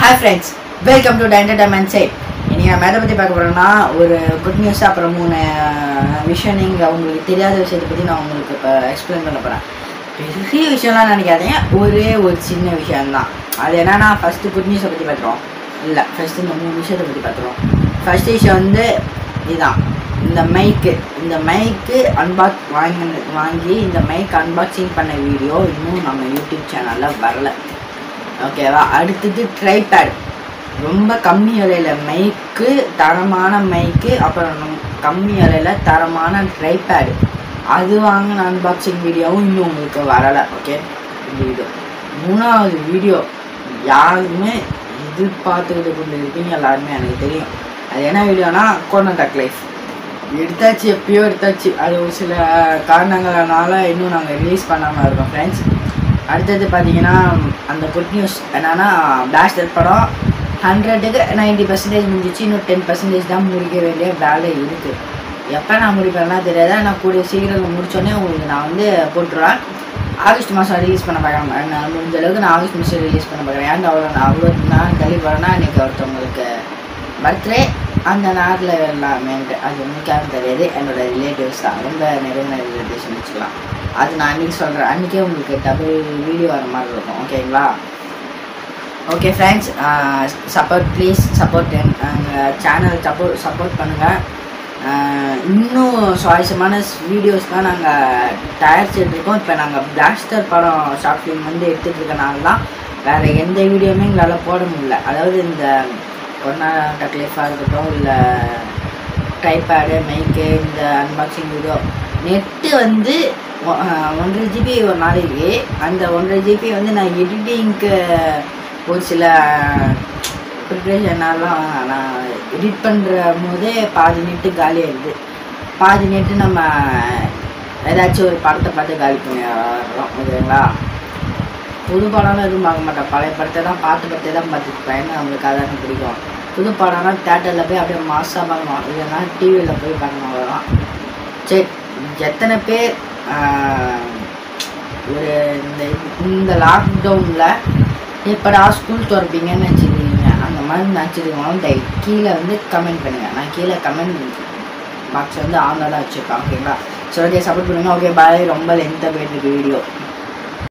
hi friends welcome to entertainment side இனி நம்ம எதை பற்றி பார்க்க போகிறோம்னா ஒரு குட் நியூஸ் அப்புறம் மூணு விஷயம் நீங்கள் உங்களுக்கு தெரியாத விஷயத்தை பற்றி நான் உங்களுக்கு இப்போ எக்ஸ்பிளைன் பண்ண போகிறேன் பெரிய விஷயம்லாம் நினைக்காதீங்க ஒரே ஒரு சின்ன விஷயம்தான் அது என்னன்னா ஃபஸ்ட்டு குட் நியூஸை பற்றி பார்த்துருவோம் இல்லை ஃபஸ்ட்டு இந்த மூணு விஷயத்தை பற்றி பார்த்துருவோம் ஃபஸ்ட் விஷயம் வந்து இதுதான் இந்த மைக்கு இந்த மைக்கு அன்பாக் வாங்கி வாங்கி இந்த மைக் அன்பாக்சிங் பண்ண வீடியோ இன்னும் நம்ம யூடியூப் சேனலில் வரல ஓகேவா அடுத்தது ட்ரைபேட் ரொம்ப கம்மி விலையில் மைக்கு தரமான மைக்கு அப்புறம் ரொம்ப கம்மி விலையில் தரமான ட்ரைபேடு அது வாங்கின அன்பாக்சிங் வீடியோவும் இன்னும் உங்களுக்கு வரலை ஓகே இந்த வீடியோ மூணாவது வீடியோ யாருமே எதிர்பார்த்துக்கிட்டு கொண்டு இருக்கீங்க எல்லாருமே எனக்கு தெரியும் அது என்ன வீடியோனா கோனடாக் லைஃப் எடுத்தாச்சு எப்பயோ எடுத்தாச்சு அது ஒரு சில காரணங்களால இன்னும் நாங்கள் ரிலீஸ் பண்ணாமல் இருக்கோம் ஃப்ரெண்ட்ஸ் அடுத்தது பார்த்தீங்கன்னா அந்த குட் நியூஸ் என்னன்னா பிளாஸ்டர் படம் ஹண்ட்ரடுக்கு நைன்டி பர்சன்டேஜ் முடிஞ்சிச்சு இன்னும் டென் பர்சன்டேஜ் தான் முடிக்க வேண்டிய வேலை இருக்குது எப்போ நான் முடிப்பேன்னா தெரியாதா நான் கூடிய சீக்கிரம் முடிச்சோடனே உங்களுக்கு நான் வந்து போட்டுருவேன் ஆகஸ்ட் மாதம் ரிலீஸ் பண்ண பார்க்குறேன் நான் முடிஞ்ச அளவுக்கு நான் ஆகஸ்ட் மாதம் ரிலீஸ் பண்ண பார்க்குறேன் ஏன்டா அவ்வளோ நான் அவ்வளோ நான் தள்ளி போகிறேன்னா இன்றைக்கி ஒருத்தவங்களுக்கு பர்த்டே அந்த நாட்டில் எல்லாமேன்ட்டு அது முக்கியம் தெரியாது என்னோட ரிலேட்டிவ்ஸ் தான் ரொம்ப நெருங்கின ரிலேட்டிவ்ஸ் வச்சுக்கலாம் அது நான் அன்றைக்கி சொல்கிறேன் அன்றைக்கே உங்களுக்கு டபுள் வீடியோ வர மாதிரி இருக்கும் ஓகேங்களா okay friends support please support எங்கள் சேனல் சப்போர்ட் சப்போர்ட் பண்ணுங்கள் இன்னும் சுவாரஸ்யமான வீடியோஸ்லாம் நாங்கள் தயாரிச்சுட்டு இருக்கோம் இப்போ நாங்கள் பிளாஸ்டர் படம் ஷார்ட் ஃபிலிம் வந்து எடுத்துகிட்டு இருக்கனால தான் வேறு எந்த வீடியோவுமே எங்களால் போட முடியல அதாவது இந்த கொரோனா டக்லைஃபாக இருக்கட்டும் இல்லை ட்ரைபேடு மைக்கு இந்த அன்பாக்சிங் வீடியோ நெட்டு வந்து ஒ- அஹ் ஒன்றரை ஜிபி ஒரு நாளைக்கு அந்த ஒன்றரை ஜிபி வந்து நான் எடிட்டிங்க்கு ஒரு சில ப்ரிப்ரேஷனாலாம் நான் எடிட் பண்ணுற போதே பாதி நெட்டு காலியாகிடுது பாதி நெட்டு நம்ம ஏதாச்சும் ஒரு படத்தை பார்த்து காலி பண்ணிடுறோம் ஓகேங்களா புது படம்லாம் எதுவும் பார்க்க மாட்டேன் பழைய படத்தை தான் பார்த்து படத்தை தான் பார்த்துருப்பேன் ஏன்னா நம்மளுக்கு அதானே பிடிக்கும் புது படம்னா தேட்டரில் போய் அப்படியே மாசாக பார்க்கணும் இல்லைன்னா டிவியில் போய் பார்க்கணும் அவ்வளோதான் சரி எத்தனை பேர் ஆஹ், ஒரு இந்த இந்த லாக்டவுனில் எப்படா ஸ்கூல் திறப்பீங்கன்னு நினச்சிருக்கீங்க அந்த மாதிரி நினச்சிருக்கோம் தயவு கீழே வந்து கமெண்ட் பண்ணுங்கள் நான் கீழே கமெண்ட் பாக்ஸ் வந்து ஆன்ல தான் வச்சுருப்பேன் ஓகேங்களா சரி ஓகே சப்போர்ட் பண்ணுங்கள் ஓகே பாய் ரொம்ப லென்த்தாக போயிட்டு இருக்கு வீடியோ